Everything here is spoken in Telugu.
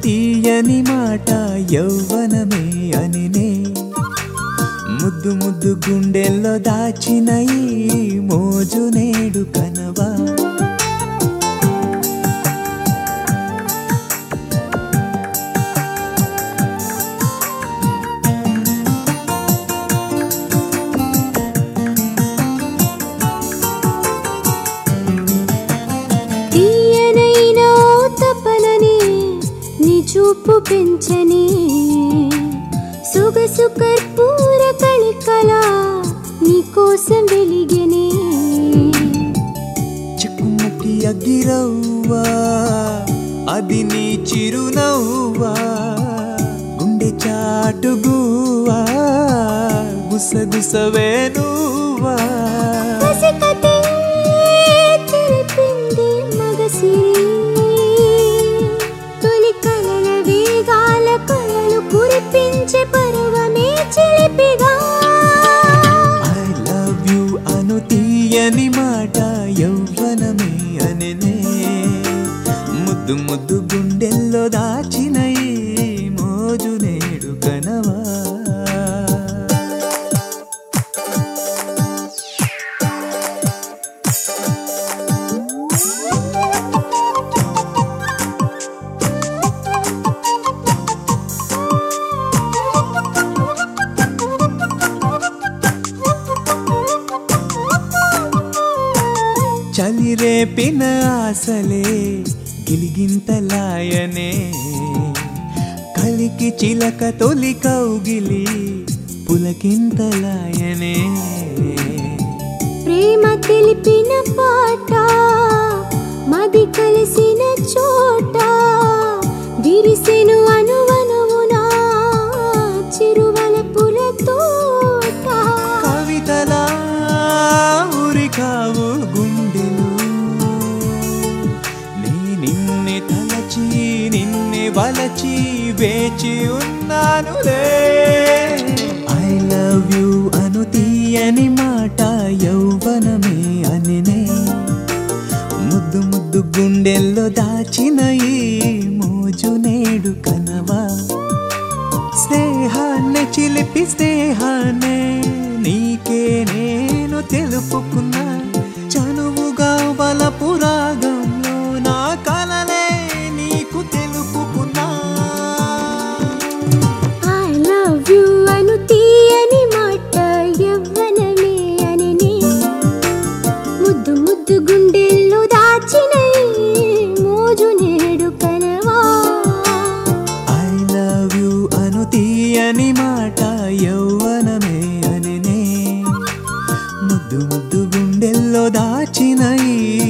తీయని మాట యౌవనమే అనినే ముద్దు ముద్దు గుండెల్లో దాచిన ఈ మోజు నేడు కనవా తీయనైన ఓ తపనని నీ చూపు పెంచని సొగసు కర్పూర కళికల నీ కోసం వెలిగనే చిక్కుముకి అగ్గిరవ్వా అది నీ చిరునవ్వా గుండె చాటుగువా గుసగుసవే నువ్వా కసికతే తెలిపింది మగసిరి తొలి కలల వేగాల కలలు కురిపించే పర్వమే చిలిపిగా ఐ లవ్ యు అను తీయని మాట యౌవనమే అననే ముద్దు ముద్దు గుండెల్లో దాచిన ఈ మోజు నేడు కనవా చలి రేపిన ఆశలే గిలిగింతలాయనే కలికి చిలక తొలి కౌగిలి పులకింతలాయనే ప్రేమ తెలిపిన పాట మది కలిసిన చోట విరిసెను అనువనువునా చిరువల పుల తోట కవితలా ఉరికావు గుండెలు నీ నిన్నే తలచి నిన్నే వలచి వేచి ఉన్నానులే ఐ లవ్ యు అను తీయని మాట యౌవనమే అనినే ముద్దు ముద్దు గుండెల్లో దాచిన ఈ మోజు నేడు కనవా స్నేహాన్ని చిలిపి స్నేహాన్ని నీకే నేను తెలుపుకున్నా చనువుగా బలపు రాగంలో నా కలలే నీకు తెలుపుకున్నా ఐ లవ్ యు అను తీయని మాట యవ్వనమే అననే ముద్దు ముద్దు గుండెల్లో దాచిన ఈ మోజు నేడు కనవా ఐ లవ్ యు అను తీయని మాట యౌవనమే అననే ముద్దు ముద్దు గుండెల్లో దాచిన ఈ